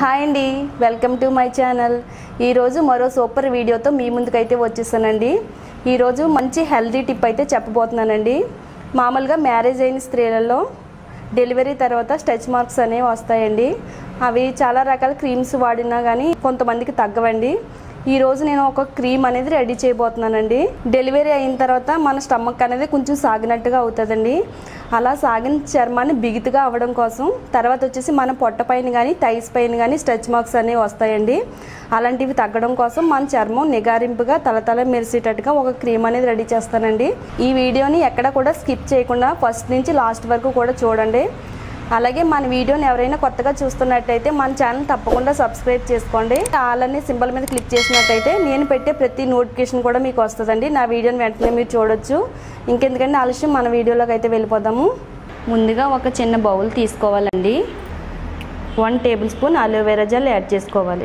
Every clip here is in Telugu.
హాయ్ అండి వెల్కమ్ టు మై ఛానల్ ఈరోజు మరో సూపర్ వీడియోతో మీ ముందుకైతే వచ్చేసానండి ఈరోజు మంచి హెల్దీ టిప్ అయితే చెప్పబోతున్నానండి మామూలుగా మ్యారేజ్ అయిన స్త్రీలలో డెలివరీ తర్వాత స్టెచ్ మార్క్స్ అనేవి వస్తాయండి అవి చాలా రకాల క్రీమ్స్ వాడినా కానీ కొంతమందికి తగ్గవండి ఈ రోజు నేను ఒక క్రీమ్ అనేది రెడీ చేయబోతున్నానండి డెలివరీ అయిన తర్వాత మన స్టమక్ అనేది కొంచెం సాగినట్టుగా అవుతుందండి అలా సాగిన చర్మాన్ని బిగుతుగా అవ్వడం కోసం తర్వాత వచ్చేసి మన పొట్ట పైన కానీ థైస్ పైన కానీ స్ట్రెచ్ మార్క్స్ అనేవి వస్తాయండి అలాంటివి తగ్గడం కోసం మన చర్మం నిగారింపుగా తలతల మెరిసేటట్టుగా ఒక క్రీమ్ అనేది రెడీ చేస్తానండి ఈ వీడియోని ఎక్కడ కూడా స్కిప్ చేయకుండా ఫస్ట్ నుంచి లాస్ట్ వరకు కూడా చూడండి అలాగే మన వీడియోని ఎవరైనా కొత్తగా చూస్తున్నట్టయితే మన ఛానల్ తప్పకుండా సబ్స్క్రైబ్ చేసుకోండి ఆల్ అనే సింబల్ మీద క్లిక్ చేసినట్టయితే నేను పెట్టే ప్రతి నోటిఫికేషన్ కూడా మీకు వస్తుందండి నా వీడియోని వెంటనే మీరు చూడొచ్చు ఇంకెందుకంటే ఆలస్యం మన వీడియోలోకి అయితే వెళ్ళిపోదాము ముందుగా ఒక చిన్న బౌల్ తీసుకోవాలండి one tablespoon aloe vera gel add చేసుకోవాలి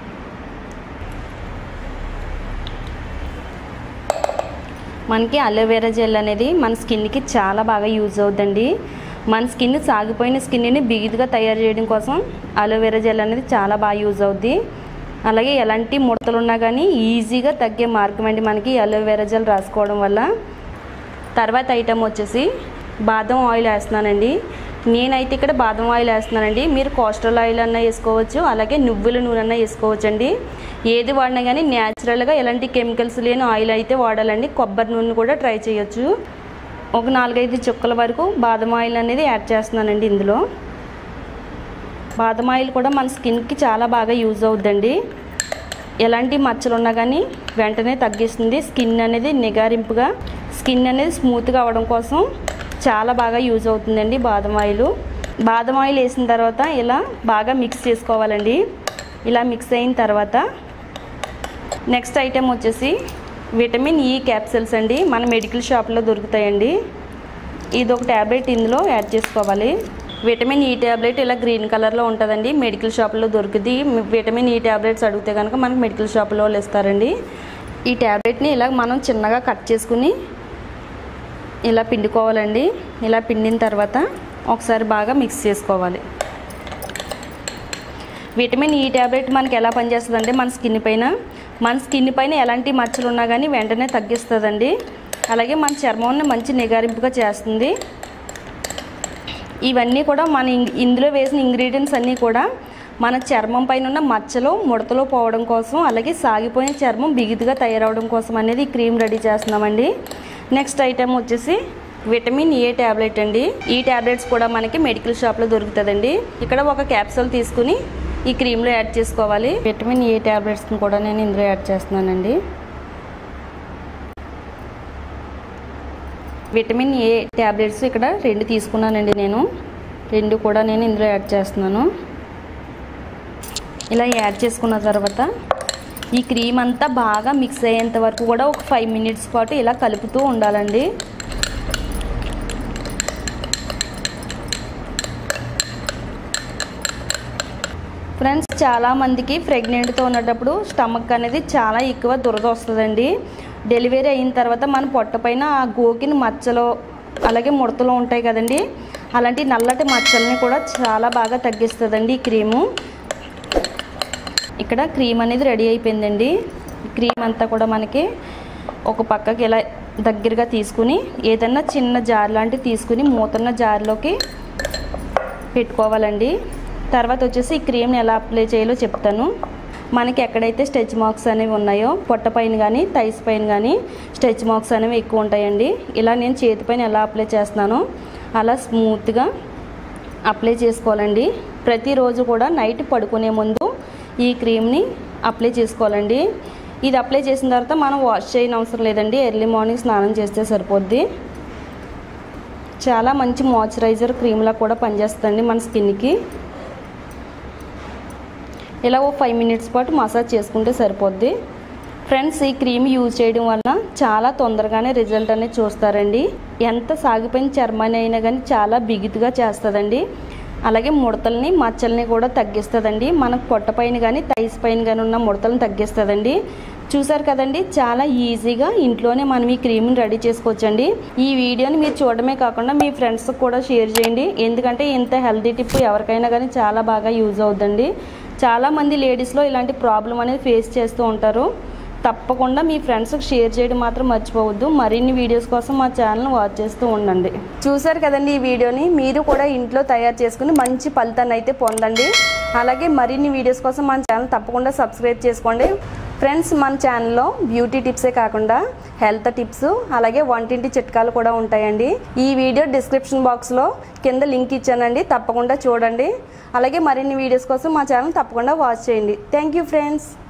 మనకి అలోవెరా జెల్ అనేది మన స్కిన్కి చాలా బాగా యూజ్ అవుతుందండి మన స్కిన్ సాగిపోయిన స్కిన్ని బిగిదిగా తయారు చేయడం కోసం అలోవెరా జెల్ అనేది చాలా బాగా యూజ్ అవుద్ది అలాగే ఎలాంటి ముడతలు ఉన్నా కానీ ఈజీగా తగ్గే మార్గం అండి మనకి అలోవెరా జెల్ రాసుకోవడం వల్ల తర్వాత ఐటమ్ వచ్చేసి బాదం ఆయిల్ వేస్తున్నానండి నేనైతే ఇక్కడ బాదం ఆయిల్ వేస్తున్నానండి మీరు కోస్టల్ ఆయిల్ అన్నా వేసుకోవచ్చు అలాగే నువ్వుల నూనె అన్నా వేసుకోవచ్చు అండి ఏది వాడినా కానీ న్యాచురల్గా ఎలాంటి కెమికల్స్ లేని ఆయిల్ అయితే వాడాలండి కొబ్బరి నూనె కూడా ట్రై చేయొచ్చు ఒక నాలుగైదు చుక్కల వరకు బాదం ఆయిల్ అనేది యాడ్ చేస్తున్నానండి ఇందులో బాదం ఆయిల్ కూడా మన స్కిన్కి చాలా బాగా యూజ్ అవుద్దండి ఎలాంటి మచ్చలు ఉన్నా కానీ వెంటనే తగ్గిస్తుంది స్కిన్ అనేది నిగారింపుగా స్కిన్ అనేది స్మూత్గా అవ్వడం కోసం చాలా బాగా యూజ్ అవుతుందండి బాదం ఆయిల్ బాదం ఆయిల్ వేసిన తర్వాత ఇలా బాగా మిక్స్ చేసుకోవాలండి ఇలా మిక్స్ అయిన తర్వాత నెక్స్ట్ ఐటెం వచ్చేసి విటమిన్ ఈ క్యాప్సిల్స్ అండి మన మెడికల్ షాప్లో దొరుకుతాయండి ఇది ఒక ట్యాబ్లెట్ ఇందులో యాడ్ చేసుకోవాలి విటమిన్ ఈ ట్యాబ్లెట్ ఇలా గ్రీన్ కలర్లో ఉంటుందండి మెడికల్ షాప్లో దొరుకుతుంది విటమిన్ ఈ ట్యాబ్లెట్స్ అడిగితే కనుక మనకు మెడికల్ షాప్లో వాళ్ళు ఇస్తారండి ఈ ట్యాబ్లెట్ని ఇలా మనం చిన్నగా కట్ చేసుకుని ఇలా పిండుకోవాలండి ఇలా పిండిన తర్వాత ఒకసారి బాగా మిక్స్ చేసుకోవాలి విటమిన్ ఈ ట్యాబ్లెట్ మనకి ఎలా పనిచేస్తుందంటే మన స్కిన్ పైన మన స్కిన్ పైన ఎలాంటి మచ్చలు ఉన్నా కానీ వెంటనే తగ్గిస్తుందండి అలాగే మన చర్మాన్ని మంచి నిగారింపుగా చేస్తుంది ఇవన్నీ కూడా మన ఇం- ఇందులో వేసిన ఇంగ్రీడియంట్స్ అన్నీ కూడా మన చర్మం పైన ఉన్న మచ్చలు ముడతలు పోవడం కోసం అలాగే సాగిపోయిన చర్మం బిగిదిగా తయారవడం కోసం అనేది ఈ క్రీమ్ రెడీ చేస్తున్నామండి నెక్స్ట్ ఐటెం వచ్చేసి విటమిన్ ఏ ట్యాబ్లెట్ అండి ఈ ట్యాబ్లెట్స్ కూడా మనకి మెడికల్ షాప్లో దొరుకుతుందండి ఇక్కడ ఒక క్యాప్సూల్ తీసుకుని ఈ క్రీమ్లో యాడ్ చేసుకోవాలి విటమిన్ ఏ ట్యాబ్లెట్స్ని కూడా నేను ఇందులో యాడ్ చేస్తున్నానండి విటమిన్ ఏ ట్యాబ్లెట్స్ ఇక్కడ రెండు తీసుకున్నానండి నేను రెండు కూడా నేను ఇందులో యాడ్ చేస్తున్నాను ఇలా యాడ్ చేసుకున్న తర్వాత ఈ క్రీమ్ అంతా బాగా మిక్స్ అయ్యేంత వరకు కూడా ఒక ఫైవ్ మినిట్స్ పాటు ఇలా కలుపుతూ ఉండాలండి ఫ్రెండ్స్ చాలామందికి ప్రెగ్నెంట్తో ఉన్నప్పుడు స్టమక్ అనేది చాలా ఎక్కువ దురద వస్తుందండి డెలివరీ అయిన తర్వాత మన పొట్ట పైన ఆ గోకిన మచ్చలు అలాగే ముడతలు ఉంటాయి కదండి అలాంటి నల్లటి మచ్చల్ని కూడా చాలా బాగా తగ్గిస్తుందండి ఈ క్రీము ఇక్కడ క్రీమ్ అనేది రెడీ అయిపోయిందండి ఈ క్రీమ్ అంతా కూడా మనకి ఒక పక్కకి ఇలా దగ్గరగా తీసుకుని ఏదన్నా చిన్న జార్ లాంటివి తీసుకుని మూతన్న జార్లోకి పెట్టుకోవాలండి తర్వాత వచ్చేసి ఈ క్రీమ్ని ఎలా అప్లై చేయాలో చెప్తాను మనకి ఎక్కడైతే స్టెచ్ మార్క్స్ అనేవి ఉన్నాయో పొట్ట పైన కానీ థైస్ పైన కానీ స్టెచ్ మార్క్స్ అనేవి ఎక్కువ ఉంటాయండి ఇలా నేను చేతి పైన ఎలా అప్లై చేస్తున్నానో అలా స్మూత్గా అప్లై చేసుకోవాలండి ప్రతిరోజు కూడా నైట్ పడుకునే ముందు ఈ క్రీమ్ని అప్లై చేసుకోవాలండి ఇది అప్లై చేసిన తర్వాత మనం వాష్ చేయని అవసరం లేదండి ఎర్లీ మార్నింగ్ స్నానం చేస్తే సరిపోద్ది చాలా మంచి మాయిశ్చరైజర్ క్రీమ్లా కూడా పనిచేస్తుందండి మన స్కిన్కి ఇలా ఓ ఫైవ్ మినిట్స్ పాటు మసాజ్ చేసుకుంటే సరిపోద్ది ఫ్రెండ్స్ ఈ క్రీమ్ యూజ్ చేయడం వల్ల చాలా తొందరగానే రిజల్ట్ అనేది చూస్తారండి ఎంత సాగిపోయిన చర్మాన్ని అయినా కానీ చాలా బిగుతుగా చేస్తుందండి అలాగే ముడతల్ని మచ్చల్ని కూడా తగ్గిస్తుందండి మనకు పొట్ట పైన కానీ థైస్ పైన కానీ ఉన్న ముడతలను తగ్గిస్తుందండి చూసారు కదండి చాలా ఈజీగా ఇంట్లోనే మనం ఈ క్రీమ్ని రెడీ చేసుకోవచ్చండి ఈ వీడియోని మీరు చూడడమే కాకుండా మీ ఫ్రెండ్స్కి కూడా షేర్ చేయండి ఎందుకంటే ఇంత హెల్తీ టిప్ ఎవరికైనా కానీ చాలా బాగా యూజ్ అవుతుందండి చాలామంది లేడీస్లో ఇలాంటి ప్రాబ్లం అనేది ఫేస్ చేస్తూ ఉంటారు తప్పకుండా మీ ఫ్రెండ్స్కి షేర్ చేయడం మాత్రం మర్చిపోవద్దు మరిన్ని వీడియోస్ కోసం మా ఛానల్ వాచ్ చేస్తూ ఉండండి చూసారు కదండి ఈ వీడియోని మీరు కూడా ఇంట్లో తయారు చేసుకుని మంచి ఫలితాన్ని అయితే పొందండి అలాగే మరిన్ని వీడియోస్ కోసం మన ఛానల్ తప్పకుండా సబ్స్క్రైబ్ చేసుకోండి ఫ్రెండ్స్ మన ఛానల్లో బ్యూటీ టిప్సే కాకుండా హెల్త్ టిప్స్ అలాగే వంటింటి చిట్కాలు కూడా ఉంటాయండి ఈ వీడియో డిస్క్రిప్షన్ బాక్స్లో కింద లింక్ ఇచ్చానండి తప్పకుండా చూడండి అలాగే మరిన్ని వీడియోస్ కోసం మా ఛానల్ తప్పకుండా వాచ్ చేయండి థ్యాంక్ యూ ఫ్రెండ్స్